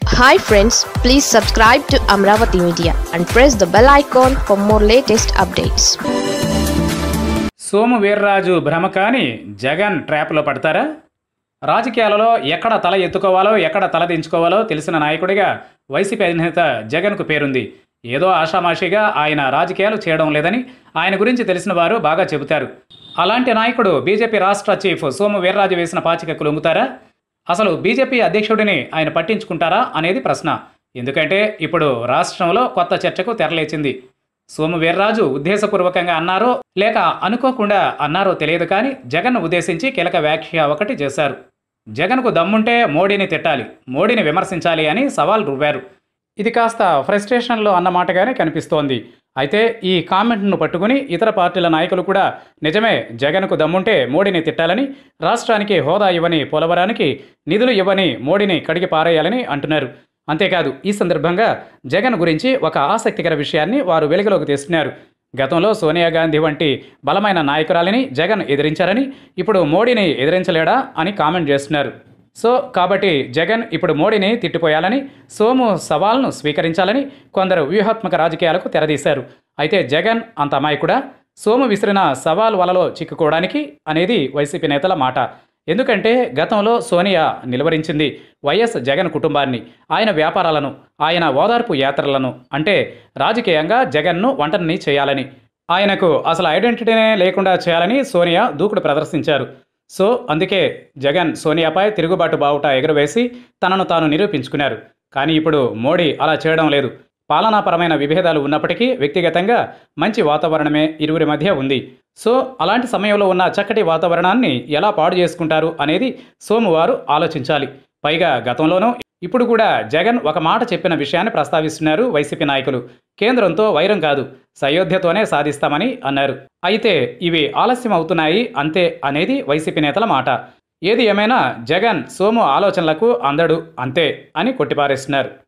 hi friends please subscribe to Amaravati media and press the bell icon for more latest updates Somu Veerraju భ్రమ కాని జగన్ ట్రాప్లో పడతారా రాజకీయాలలో ఎక్కడ తల ఎత్తుకోవాలో ఎక్కడ తల దించుకోవాలో తెలిసిన నాయకుడిగా వైసీపీ అధినేత జగన్కు పేరుంది ఏదో ఆషామాషిగా ఆయన రాజకీయాలు చేయడం లేదని ఆయన గురించి తెలిసిన వారు బాగా చెబుతారు అలాంటి నాయకుడు బీజేపీ రాష్ట్ర చీఫ్ సోము వీర్రాజు వేసిన పాచికకు లొంగుతారా అసలు బీజేపీ అధ్యక్షుడిని ఆయన పట్టించుకుంటారా అనేది ప్రశ్న ఎందుకంటే ఇప్పుడు రాష్ట్రంలో కొత్త చర్చకు తెరలేచింది సోము వీర్రాజు ఉద్దేశపూర్వకంగా అన్నారో లేక అనుకోకుండా అన్నారో తెలియదు కానీ జగన్ను ఉద్దేశించి కీలక వ్యాఖ్య ఒకటి చేశారు జగన్కు దమ్ముంటే మోడీని తిట్టాలి మోడీని విమర్శించాలి అని సవాల్ రువ్వారు ఇది కాస్త ఫ్రస్ట్రేషన్లో అన్నమాటగానే కనిపిస్తోంది అయితే ఈ కామెంట్ను పట్టుకుని ఇతర పార్టీల నాయకులు కూడా నిజమే జగన్కు దమ్ముంటే మోడీని తిట్టాలని రాష్ట్రానికి హోదా ఇవ్వని పోలవరానికి నిధులు ఇవ్వని మోడీని కడిగి పారేయాలని అంటున్నారు అంతేకాదు ఈ సందర్భంగా జగన్ గురించి ఒక ఆసక్తికర విషయాన్ని వారు వెలుగులోకి తెస్తున్నారు గతంలో సోనియా గాంధీ వంటి బలమైన నాయకురాలిని జగన్ ఎదిరించారని ఇప్పుడు మోడీని ఎదిరించలేడా అని కామెంట్ చేస్తున్నారు సో కాబట్టి జగన్ ఇప్పుడు మోడీని తిట్టిపోయాలని సోము సవాల్ను స్వీకరించాలని కొందరు వ్యూహాత్మక రాజకీయాలకు తెరదీశారు అయితే జగన్ అంత అమాయకుడా సోము విసిరిన సవాల్ వలలో చిక్కుకోవడానికి అనేది వైసీపీ నేతల మాట ఎందుకంటే గతంలో సోనియా నిలువరించింది వైఎస్ జగన్ కుటుంబాన్ని ఆయన వ్యాపారాలను ఆయన ఓదార్పు యాత్రలను అంటే రాజకీయంగా జగన్ను వంటని చేయాలని ఆయనకు అసలు ఐడెంటిటీనే లేకుండా చేయాలని సోనియా దూకుడు ప్రదర్శించారు సో అందుకే జగన్ సోనియాపై తిరుగుబాటు బావుట ఎగురవేసి తనను తాను నిరూపించుకున్నారు కానీ ఇప్పుడు మోడీ అలా చేయడం లేదు పాలనాపరమైన విభేదాలు ఉన్నప్పటికీ వ్యక్తిగతంగా మంచి వాతావరణమే ఇరువురి మధ్య ఉంది సో అలాంటి సమయంలో ఉన్న చక్కటి వాతావరణాన్ని ఎలా పాడు చేసుకుంటారు అనేది సోమవారు ఆలోచించాలి పైగా గతంలోనూ ఇప్పుడు కూడా జగన్ ఒక మాట చెప్పిన విషయాన్ని ప్రస్తావిస్తున్నారు వైసీపీ నాయకులు కేంద్రంతో వైరం కాదు సయోధ్యతోనే సాధిస్తామని అన్నారు అయితే ఇవి ఆలస్యం అవుతున్నాయి అంతే అనేది వైసీపీ నేతల మాట ఏది ఏమైనా జగన్ సోము ఆలోచనలకు అందడు అంతే అని కొట్టిపారేస్తున్నారు